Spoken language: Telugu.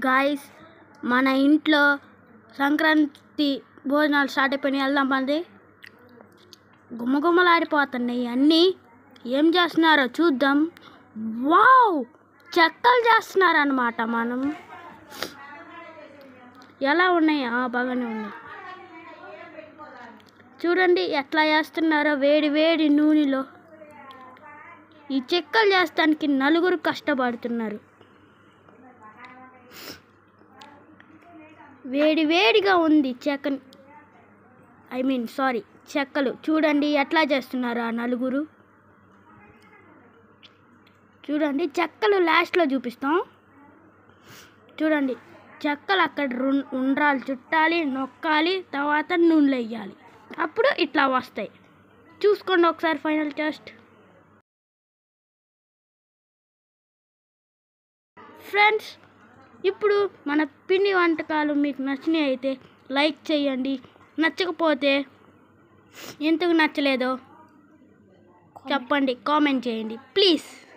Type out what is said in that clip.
గాయస్ మన ఇంట్లో సంక్రాంతి భోజనాలు స్టార్ట్ అయిపోయినాయి వెళ్దాం పంది గుమ్మగుమ్మలాడిపోతున్నాయి అన్నీ ఏం చేస్తున్నారో చూద్దాం వావ్ చెక్కలు చేస్తున్నారన్నమాట మనం ఎలా ఉన్నాయి ఆ, బాగానే ఉన్నాయి చూడండి ఎట్లా చేస్తున్నారో వేడి వేడి నూనెలో ఈ చెక్కలు చేస్తానికి నలుగురు కష్టపడుతున్నారు వేడి వేడిగా ఉంది చెక్క ఐ మీన్ సారీ చెక్కలు చూడండి ఎట్లా చేస్తున్నారు ఆ నలుగురు చూడండి చెక్కలు లాస్ట్లో చూపిస్తాం చూడండి చెక్కలు అక్కడ రున్- ఉండ్రాలు చుట్టాలి నొక్కాలి తర్వాత నూనెలో వేయాలి అప్పుడు ఇట్లా వస్తాయి చూసుకోండి ఒకసారి ఫైనల్ టెస్ట్ ఫ్రెండ్స్ ఇప్పుడు మన పిండి వంటకాలు మీకు నచ్చినాయి అయితే లైక్ చేయండి నచ్చకపోతే ఎందుకు నచ్చలేదో చెప్పండి కామెంట్ చేయండి ప్లీజ్